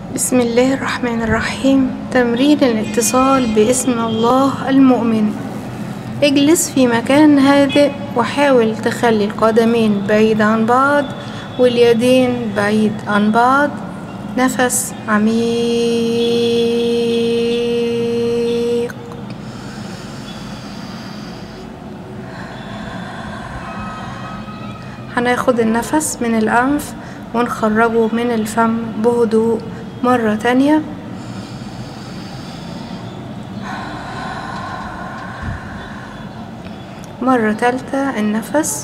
بسم الله الرحمن الرحيم تمرين الاتصال باسم الله المؤمن اجلس في مكان هادئ وحاول تخلي القدمين بعيد عن بعض واليدين بعيد عن بعض نفس عميق هناخد النفس من الأنف ونخرجه من الفم بهدوء مرة تانية مرة تالتة النفس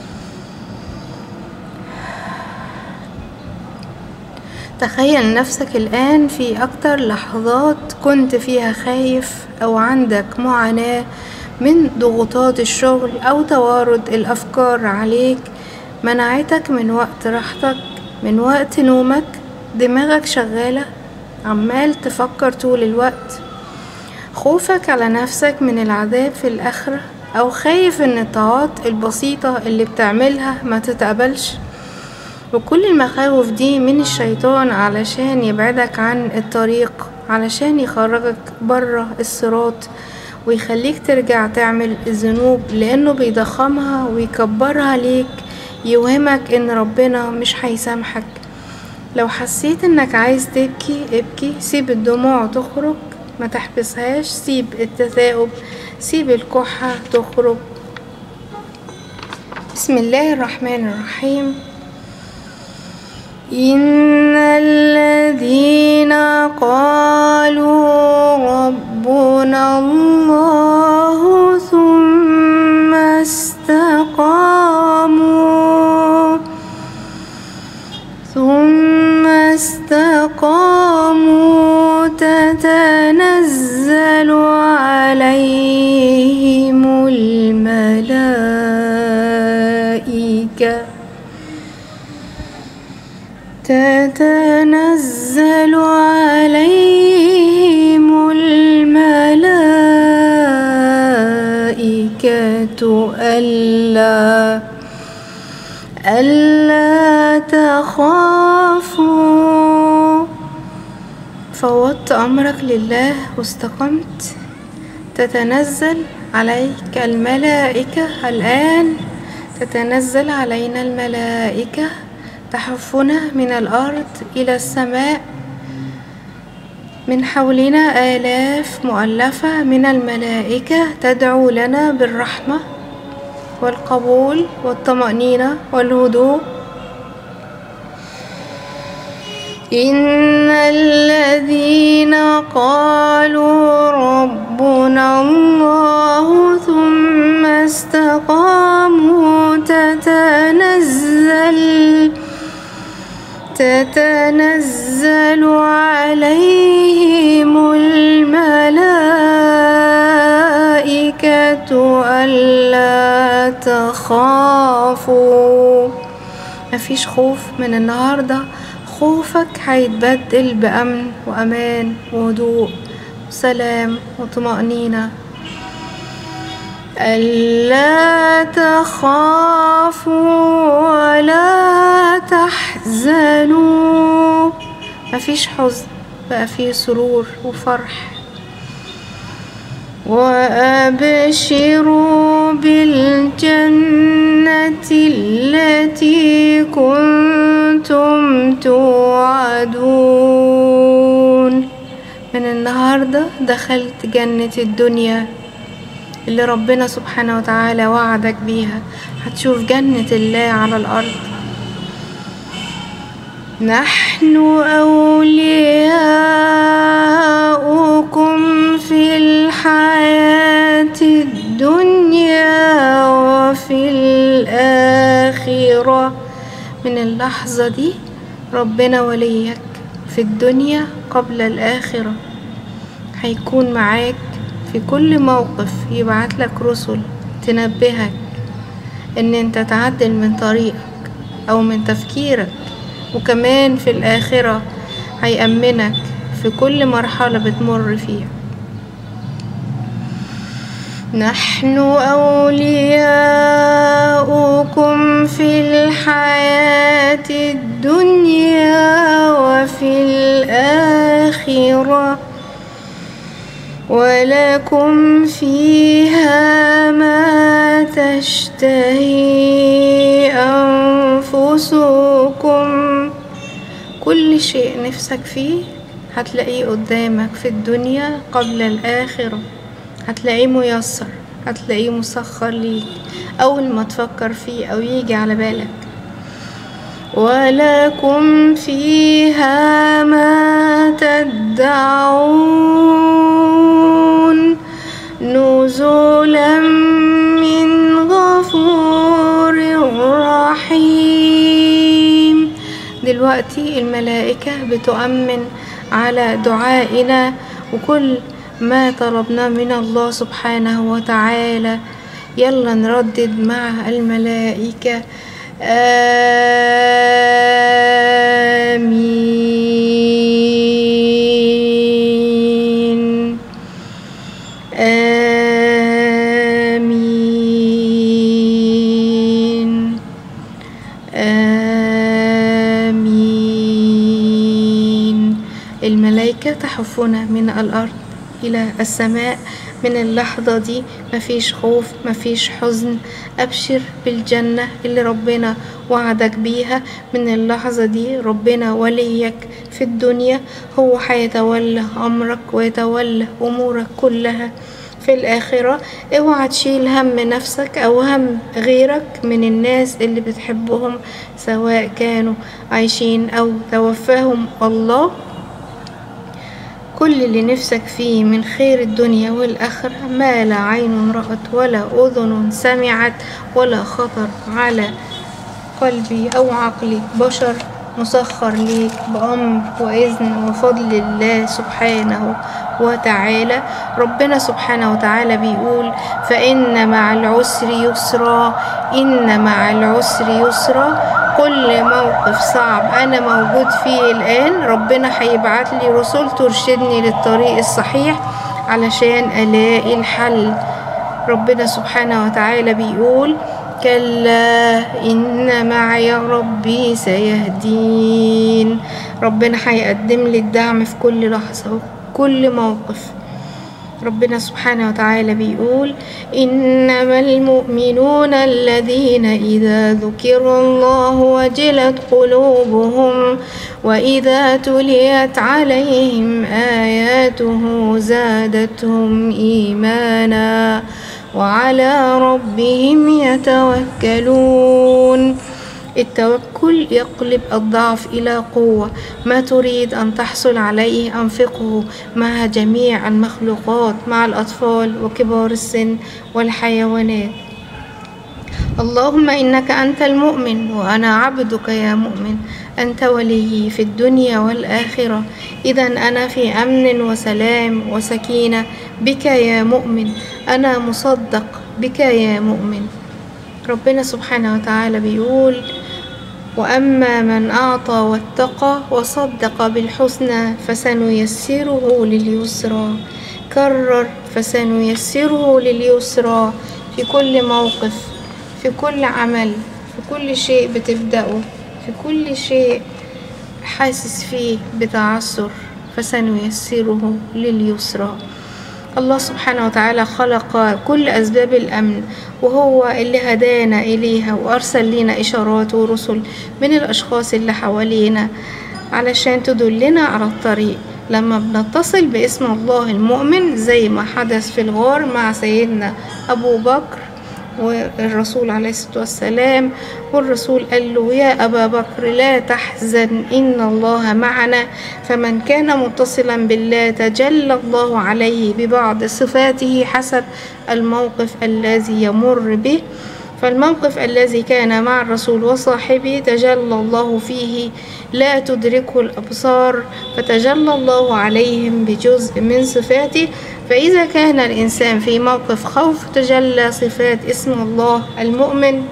تخيل نفسك الآن في أكتر لحظات كنت فيها خايف أو عندك معاناة من ضغوطات الشغل أو توارد الأفكار عليك منعتك من وقت راحتك من وقت نومك دماغك شغالة عمال تفكر طول الوقت خوفك على نفسك من العذاب في الآخرة أو خايف إن الطاعات البسيطة اللي بتعملها ما تتقبلش وكل المخاوف دي من الشيطان علشان يبعدك عن الطريق علشان يخرجك برا الصراط ويخليك ترجع تعمل الذنوب لأنه بيضخمها ويكبرها ليك يوهمك إن ربنا مش هيسامحك لو حسيت إنك عايز تبكي ابكي سيب الدموع تخرج ما تحبسهاش سيب التثاؤب سيب الكحة تخرج بسم الله الرحمن الرحيم إن الذين قالوا ربنا الله ثم استقاموا ثم استقاموا تتنزل عليهم الملائكة تتنزل عليهم الملائكة ألا ألا تخافوا فوضت أمرك لله واستقمت تتنزل عليك الملائكة الآن تتنزل علينا الملائكة تحفنا من الأرض إلى السماء من حولنا آلاف مؤلفة من الملائكة تدعو لنا بالرحمة والقبول والطمأنينة والهدوء إن الذين قالوا ربنا الله ثم استقاموا تتنزل تتنزل عليهم الملائكة ألا تخافوا مفيش خوف من النهاردة خوفك هيتبدل بأمن وأمان وهدوء وسلام وطمأنينة ألا تخافوا ولا تحزنوا مفيش حزن بقى فيه سرور وفرح وأبشروا بالجنة التي كنتم توعدون من النهاردة دخلت جنة الدنيا اللي ربنا سبحانه وتعالى وعدك بيها هتشوف جنة الله على الأرض نحن أولياؤكم في الحياة الدنيا وفي الآخرة من اللحظة دي ربنا وليك في الدنيا قبل الآخرة هيكون معاك في كل موقف يبعتلك رسل تنبهك ان انت تعدل من طريقك او من تفكيرك وكمان في الآخرة هيأمنك في كل مرحلة بتمر فيها نحن أولياؤكم في الحياة الدنيا وفي الآخرة الآخرة ولكم فيها ما تشتهي أنفسكم كل شيء نفسك فيه هتلاقيه قدامك في الدنيا قبل الآخرة هتلاقيه ميسر هتلاقيه مسخر ليك أول ما تفكر فيه أو يجي على بالك ولكم فيها ما تدعون نزلا من غفور رحيم دلوقتي الملائكة بتؤمن على دعائنا وكل ما طلبناه من الله سبحانه وتعالى يلا نردد مع الملائكة آمين آمين آمين الملائكة تحفنا من الأرض إلى السماء من اللحظة دي مفيش خوف مفيش حزن أبشر بالجنة اللي ربنا وعدك بيها من اللحظة دي ربنا وليك في الدنيا هو هيتولى أمرك ويتولى أمورك كلها في الآخرة اوعى تشيل هم نفسك أو هم غيرك من الناس اللي بتحبهم سواء كانوا عايشين أو توفاهم الله كل اللي نفسك فيه من خير الدنيا والآخرة ما لا عين رأت ولا أذن سمعت ولا خطر على قلبي أو عقلي بشر مسخر ليك بأمر وإذن وفضل الله سبحانه وتعالى ربنا سبحانه وتعالى بيقول فإن مع العسر يسرا إن مع العسر يسرا كل موقف صعب أنا موجود فيه الآن ربنا هيبعت لي رسل ترشدني للطريق الصحيح علشان ألاقي الحل ربنا سبحانه وتعالى بيقول كلا إن معي ربي سيهدين ربنا هيقدم لي الدعم في كل لحظة وكل موقف ربنا سبحانه وتعالى بيقول إنما المؤمنون الذين إذا ذكر الله وجلت قلوبهم وإذا تليت عليهم آياته زادتهم إيمانا وعلى ربهم يتوكلون التوكل يقلب الضعف إلى قوة ما تريد أن تحصل عليه أنفقه مع جميع المخلوقات مع الأطفال وكبار السن والحيوانات اللهم إنك أنت المؤمن وأنا عبدك يا مؤمن أنت وليي في الدنيا والآخرة إذا أنا في أمن وسلام وسكينة بك يا مؤمن أنا مصدق بك يا مؤمن ربنا سبحانه وتعالى بيقول وأما من أعطى واتقى وصدق بالحسنى فسنيسره لليسرى كرر فسنيسره لليسرى في كل موقف في كل عمل في كل شيء بتبدأه في كل شيء حاسس فيه بتعثر فسنيسره لليسرى الله سبحانه وتعالى خلق كل أسباب الأمن وهو اللي هدانا إليها وأرسل لنا إشارات ورسل من الأشخاص اللي حوالينا علشان تدلنا على الطريق لما بنتصل باسم الله المؤمن زي ما حدث في الغار مع سيدنا أبو بكر والرسول عليه الصلاة والسلام والرسول قال له يا أبا بكر لا تحزن إن الله معنا فمن كان متصلا بالله تجلى الله عليه ببعض صفاته حسب الموقف الذي يمر به فالموقف الذي كان مع الرسول وصاحبه تجلى الله فيه لا تدركه الأبصار فتجلى الله عليهم بجزء من صفاته فإذا كان الإنسان في موقف خوف تجلى صفات اسم الله المؤمن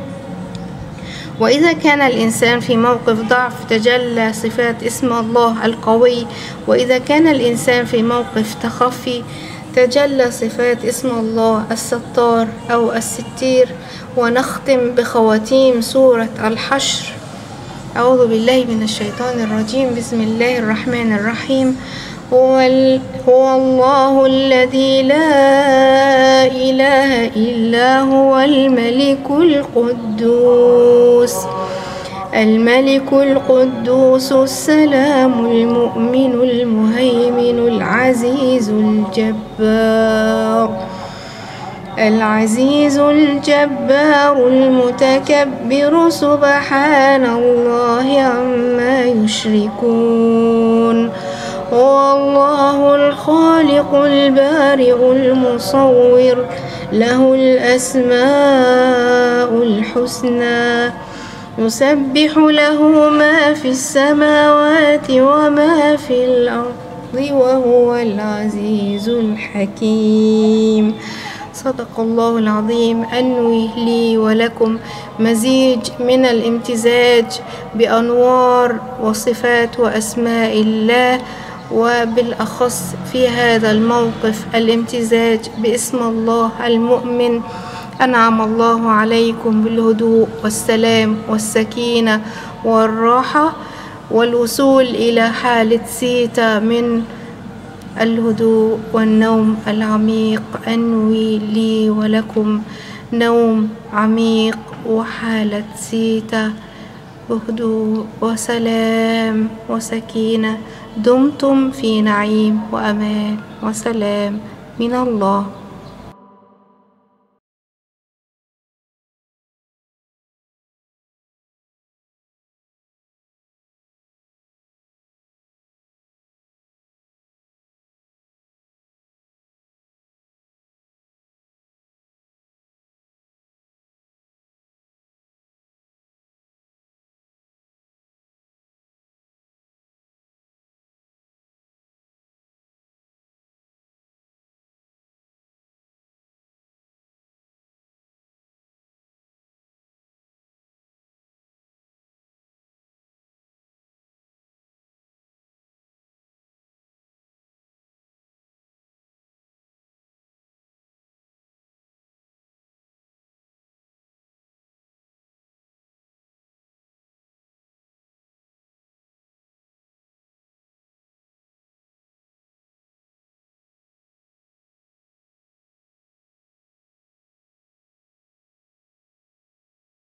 وإذا كان الإنسان في موقف ضعف تجلى صفات اسم الله القوي وإذا كان الإنسان في موقف تخفي تجلى صفات اسم الله الستار أو الستير ونختم بخواتيم سورة الحشر أعوذ بالله من الشيطان الرجيم بسم الله الرحمن الرحيم هو, ال... هو الله الذي لا إله إلا هو الملك القدوس الملك القدوس السلام المؤمن المهيمن العزيز الجبار العزيز الجبار المتكبر سبحان الله عما يشركون هو الله الخالق البارئ المصور له الأسماء الحسنى يسبح له ما في السماوات وما في الأرض وهو العزيز الحكيم صدق الله العظيم أنوي لي ولكم مزيج من الامتزاج بأنوار وصفات وأسماء الله وبالأخص في هذا الموقف الامتزاج باسم الله المؤمن أنعم الله عليكم بالهدوء والسلام والسكينة والراحة والوصول إلى حالة سيتا من الهدوء والنوم العميق أنوي لي ولكم نوم عميق وحالة سيتا بهدوء وسلام وسكينة دمتم في نعيم وأمان وسلام من الله